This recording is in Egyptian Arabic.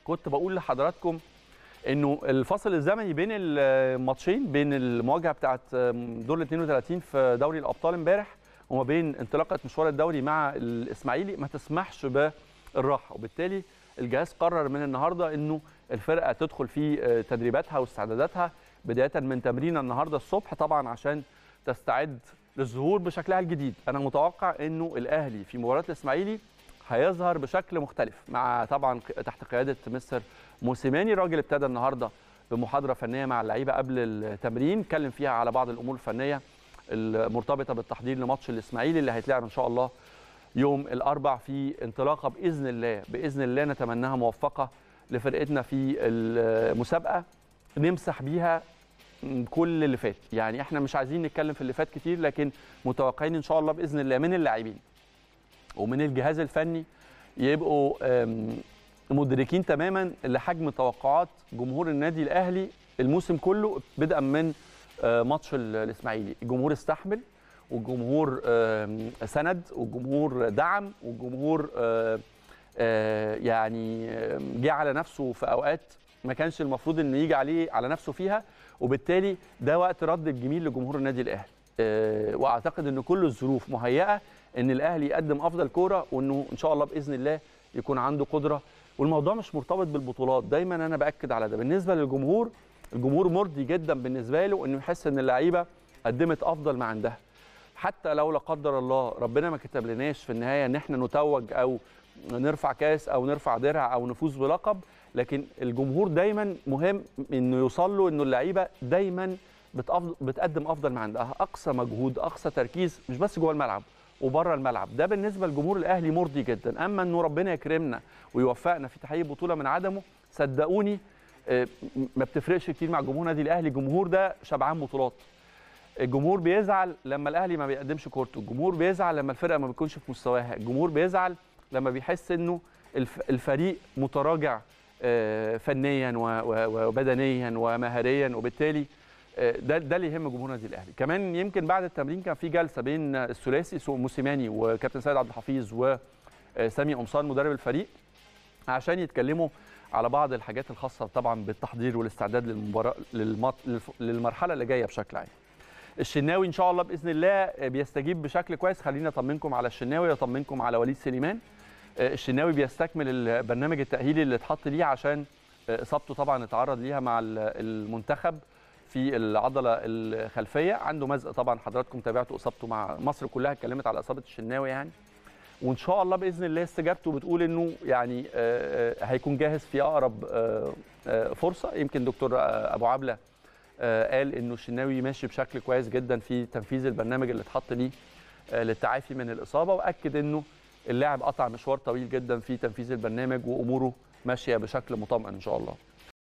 كنت بقول لحضراتكم انه الفصل الزمني بين الماتشين بين المواجهه بتاعت دور ال 32 في دوري الابطال امبارح وما بين انطلاقه مشوار الدوري مع الاسماعيلي ما تسمحش بالراحه وبالتالي الجهاز قرر من النهارده انه الفرقه تدخل في تدريباتها واستعداداتها بدايه من تمرين النهارده الصبح طبعا عشان تستعد للظهور بشكلها الجديد انا متوقع انه الاهلي في مباراه الاسماعيلي هيظهر بشكل مختلف مع طبعا تحت قياده مستر موسيماني الراجل ابتدى النهارده بمحاضره فنيه مع اللعيبه قبل التمرين اتكلم فيها على بعض الامور الفنيه المرتبطه بالتحضير لماتش الاسماعيلي اللي هيتلعب ان شاء الله يوم الاربع في انطلاقه باذن الله باذن الله نتمناها موفقه لفرقتنا في المسابقه نمسح بيها كل اللي فات يعني احنا مش عايزين نتكلم في اللي فات كتير لكن متوقعين ان شاء الله باذن الله من اللاعبين ومن الجهاز الفني يبقوا مدركين تماما لحجم توقعات جمهور النادي الاهلي الموسم كله بدءا من ماتش الاسماعيلي الجمهور استحمل والجمهور سند والجمهور دعم والجمهور يعني جه على نفسه في اوقات ما كانش المفروض انه يجي عليه على نفسه فيها وبالتالي ده وقت رد الجميل لجمهور النادي الاهلي واعتقد ان كل الظروف مهيئه ان الاهلي يقدم افضل كوره وانه ان شاء الله باذن الله يكون عنده قدره والموضوع مش مرتبط بالبطولات دايما انا باكد على ده بالنسبه للجمهور الجمهور مرضي جدا بالنسبه له انه يحس ان اللعيبه قدمت افضل ما عندها حتى لو لا قدر الله ربنا ما كتب لناش في النهايه ان احنا نتوج او نرفع كاس او نرفع درع او نفوز بلقب لكن الجمهور دايما مهم انه يوصل له انه اللعيبه دايما بتقدم افضل ما عندها اقصى مجهود اقصى تركيز مش بس جوه الملعب وبره الملعب ده بالنسبه لجمهور الاهلي مرضي جدا اما انه ربنا يكرمنا ويوفقنا في تحقيق بطوله من عدمه صدقوني ما بتفرقش كتير مع جمهور النادي الاهلي الجمهور ده شبعان بطولات الجمهور بيزعل لما الاهلي ما بيقدمش كورته الجمهور بيزعل لما الفرقه ما بتكونش في مستواها الجمهور بيزعل لما بيحس انه الفريق متراجع فنيا وبدنيا ومهاريا وبالتالي ده ده اللي يهم جمهور النادي الاهلي كمان يمكن بعد التمرين كان في جلسه بين الثلاثي موسيماني وكابتن سيد عبد الحفيظ وسامي قمصان مدرب الفريق عشان يتكلموا على بعض الحاجات الخاصه طبعا بالتحضير والاستعداد للمباراه للمرحله اللي جايه بشكل عام الشناوي ان شاء الله باذن الله بيستجيب بشكل كويس خليني اطمنكم على الشناوي واطمنكم على وليد سليمان الشناوي بيستكمل البرنامج التاهيلي اللي اتحط ليه عشان اصابته طبعا اتعرض ليها مع المنتخب في العضله الخلفيه عنده مزق طبعا حضراتكم تابعتوا اصابته مع مصر كلها اتكلمت على اصابه الشناوي يعني وان شاء الله باذن الله استجابته بتقول انه يعني هيكون جاهز في اقرب فرصه يمكن دكتور ابو عبله قال انه الشناوي ماشي بشكل كويس جدا في تنفيذ البرنامج اللي اتحط ليه للتعافي من الاصابه واكد انه اللاعب قطع مشوار طويل جدا في تنفيذ البرنامج واموره ماشيه بشكل مطمئن ان شاء الله